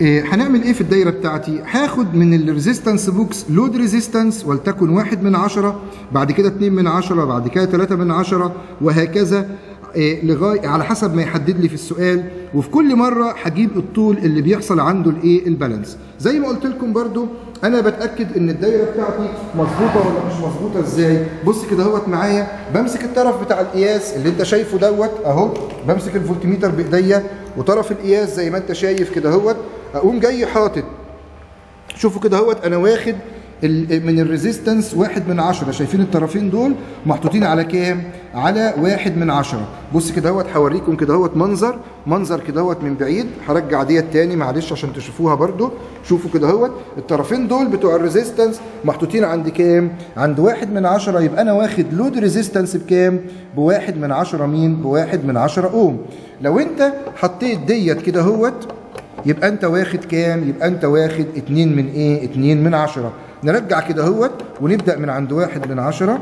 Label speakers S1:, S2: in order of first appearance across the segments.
S1: إيه هنعمل ايه في الدايره بتاعتي هاخد من الريزيستنس بوكس لود ريزيستنس ولتكن واحد من عشرة بعد كده اتنين من عشرة بعد كده تلاتة من عشرة وهكذا إيه لغايه على حسب ما يحدد لي في السؤال وفي كل مره هجيب الطول اللي بيحصل عنده الايه البالانس زي ما قلت لكم برده انا بتاكد ان الدايره بتاعتي مظبوطه ولا مش مظبوطه ازاي بص كده اهوت معايا بمسك الطرف بتاع القياس اللي انت شايفه دوت اهو بمسك الفولتميتر بايديا وطرف القياس زي ما انت شايف كده اهوت اقوم جاي حاطط شوفوا كده اهوت انا واخد من الريزيستنس واحد من عشرة شايفين الطرفين دول محطوطين على كام على واحد من عشرة بص كده اهوت هوريكم كده اهوت منظر منظر كده اهوت من بعيد هرجع ديت تاني معلش عشان تشوفوها برده شوفوا كده اهوت الطرفين دول بتوع الريزيستنس محطوطين عند كام عند واحد من عشرة يبقى انا واخد لود ريزيستنس بكام بواحد من عشرة مين بواحد من عشرة اوم لو انت حطيت ديت كده اهوت يبقى انت واخد كام يبقى انت واخد اتنين من ايه اتنين من عشرة نرجع كده اهوت ونبدا من عند واحد من عشرة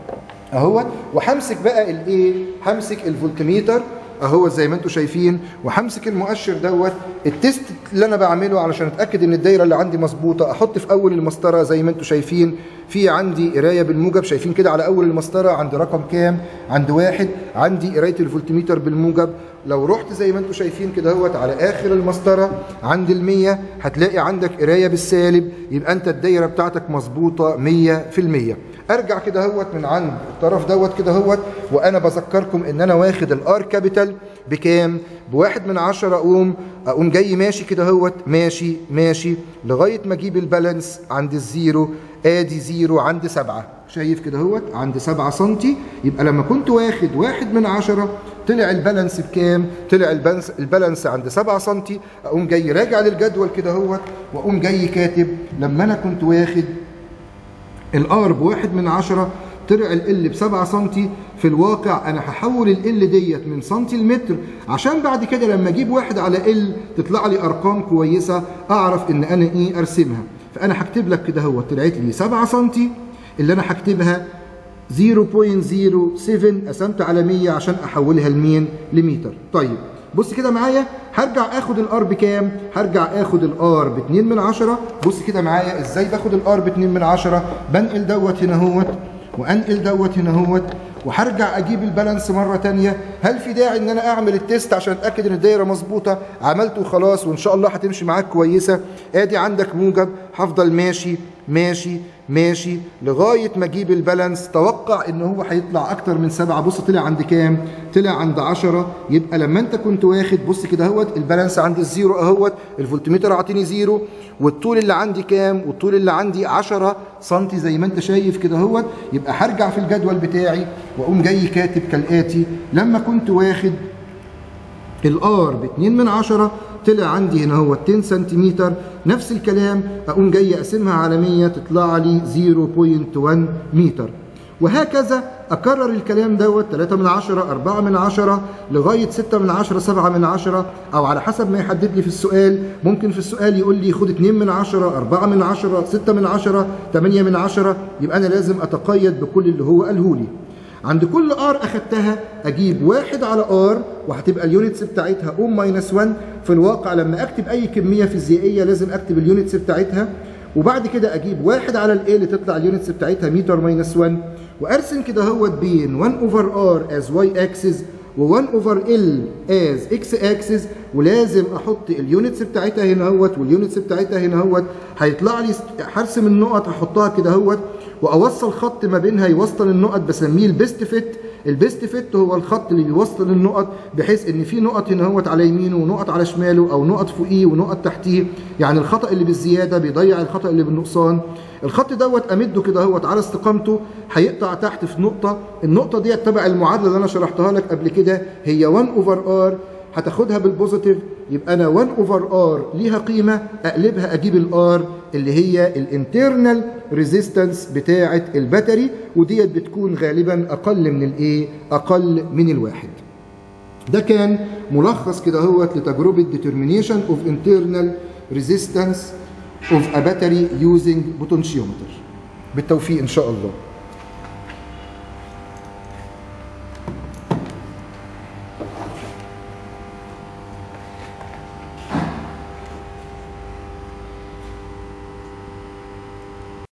S1: اهوت وهمسك بقى الايه همسك الفولتميتر اهو زي ما انتم شايفين وهمسك المؤشر دوت التيست اللي انا بعمله علشان اتاكد ان الدايره اللي عندي مظبوطه احط في اول المسطره زي ما انتم شايفين في عندي قرايه بالموجب شايفين كده على اول المسطره عند رقم كام عند واحد عندي قرايه الفولتميتر بالموجب لو رحت زي ما انتم شايفين كده اهوت على اخر المسطره عند ال100 هتلاقي عندك قرايه بالسالب يبقى انت الدايره بتاعتك مظبوطه 100% ارجع كده اهوت من عند الطرف دوت كده اهوت وانا بذكركم ان انا واخد الار كابيتال بكام بواحد من عشرة اقوم اقوم جاي ماشي كده اهوت ماشي ماشي لغايه ما اجيب البالانس عند الزيرو ادي زيرو عند سبعة شايف كده اهوت عند سبعة سنتي يبقى لما كنت واخد واحد من عشرة طلع البالانس بكام طلع البالانس, البالانس عند سبعة سنتي اقوم جاي راجع للجدول كده اهوت واقوم جاي كاتب لما انا كنت واخد الار بواحد من عشرة طلع ال بسبعة سنتي في الواقع انا هحول ال ديت من سنتي لمتر عشان بعد كده لما اجيب واحد على ال تطلع لي ارقام كويسه اعرف ان انا ايه ارسمها فانا هكتب لك كده هو طلعت لي 7 سنتي اللي انا هكتبها 0.07 قسمت على 100 عشان احولها لمين لمتر طيب بص كده معايا هرجع اخد الار بكام هرجع اخد الار ب 2 من 10 بص كده معايا ازاي باخد الار ب 2 من 10 بنقل دوت هنا اهوت وانقل دوت هنا اهوت وهرجع اجيب البالانس مره تانية هل في داعي ان انا اعمل التيست عشان اتاكد ان الدايره مظبوطه عملته خلاص وان شاء الله هتمشي معاك كويسه ادي عندك موجب هفضل ماشي ماشي ماشي لغايه ما اجيب البالانس توقع ان هو هيطلع اكتر من سبعة بص طلع عند كام طلع عند 10 يبقى لما انت كنت واخد بص كده اهوت البالانس عند الزيرو اهوت الفولتميتر اعطيني زيرو والطول اللي عندي كام والطول اللي عندي 10 سم زي ما انت شايف كده اهوت يبقى هرجع في الجدول بتاعي واقوم جاي كاتب كالاتي لما كنت واخد الار ب 2 من 10 طلع عندي هنا هو 10 سنتيمتر نفس الكلام اقوم جاي اقسمها على 100 تطلع لي 0.1 متر وهكذا اكرر الكلام دوت 3 من 10 4 من 10 لغايه 6 من 10 7 من 10 او على حسب ما يحدد لي في السؤال ممكن في السؤال يقول لي خد 2 من 10 4 من 10 6 من 10 8 من 10 يبقى انا لازم اتقيد بكل اللي هو قاله لي عند كل ار اخدتها اجيب واحد على ار وهتبقى اليونتس بتاعتها اوم ماينس 1 في الواقع لما اكتب اي كميه فيزيائيه لازم اكتب اليونتس بتاعتها وبعد كده اجيب واحد على الاي اللي تطلع اليونتس بتاعتها متر ماينس 1 وارسم كده هوت بين 1 اوفر ار از واي اكسس و1 اوفر ال از اكس اكسس ولازم احط اليونتس بتاعتها هنا اهوت واليونتس بتاعتها هنا اهوت هيطلع لي هرسم النقط هحطها كده اهوت واوصل خط ما بينها يوصل النقط بسميه البيست فيت البيست فيت هو الخط اللي بيوصل النقط بحيث ان في نقط هنا اهوت على يمينه ونقط على شماله او نقط فوقيه ونقط تحتيه يعني الخطا اللي بالزياده بيضيع الخطا اللي بالنقصان الخط دوت امده كده اهوت على استقامته هيقطع تحت في نقطه النقطه ديت تبع المعادله اللي انا شرحتها لك قبل كده هي 1 اوفر ار هتاخدها بالبوزيتيف يبقى انا 1 اوفر ار ليها قيمه اقلبها اجيب الار اللي هي الانترنال ريزيستنس بتاعه الباتري وديت بتكون غالبا اقل من الايه اقل من الواحد ده كان ملخص كده هوت لتجربه determination of internal resistance of a battery using potentiometer بالتوفيق ان شاء الله